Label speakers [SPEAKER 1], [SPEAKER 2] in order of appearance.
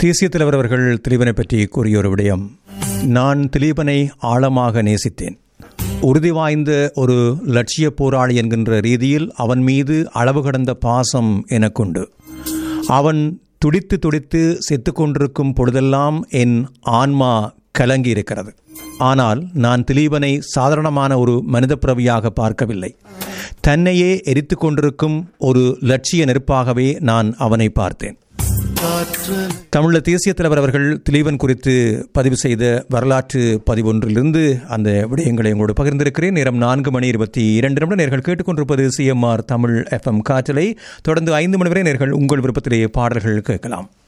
[SPEAKER 1] தேசிய தலைவர் அவர்கள் திலீபனை பற்றி கூறிய ஒரு விடயம் நான் திலீபனை ஆழமாக நேசித்தேன் உறுதி வாய்ந்த ஒரு லட்சிய போராளி என்கின்ற ரீதியில் அவன் மீது அளவு கடந்த பாசம் எனக்குண்டு அவன் துடித்து துடித்து செத்து கொண்டிருக்கும் பொழுதெல்லாம் என் ஆன்மா கலங்கி இருக்கிறது ஆனால் நான் திலீபனை சாதாரணமான ஒரு மனித பிறவியாக பார்க்கவில்லை தன்னையே எரித்து கொண்டிருக்கும் ஒரு லட்சிய நெருப்பாகவே நான் அவனை பார்த்தேன் தமிழ் தேசிய தலைவர் அவர்கள் திலீபன் குறித்து பதிவு செய்த வரலாற்று பதிவொன்றிலிருந்து அந்த விடயங்களை உங்களோடு பகிர்ந்திருக்கிறேன் நேரம் நான்கு மணி இருபத்தி இரண்டு நிமிடம் நேர்கள் கேட்டுக்கொண்டிருப்பது சிஎம்ஆர் தமிழ் எஃப்எம் காற்றலை தொடர்ந்து ஐந்து மணி வரை நேர்கள் உங்கள் விருப்பத்திலேயே பாடல்கள் கேட்கலாம்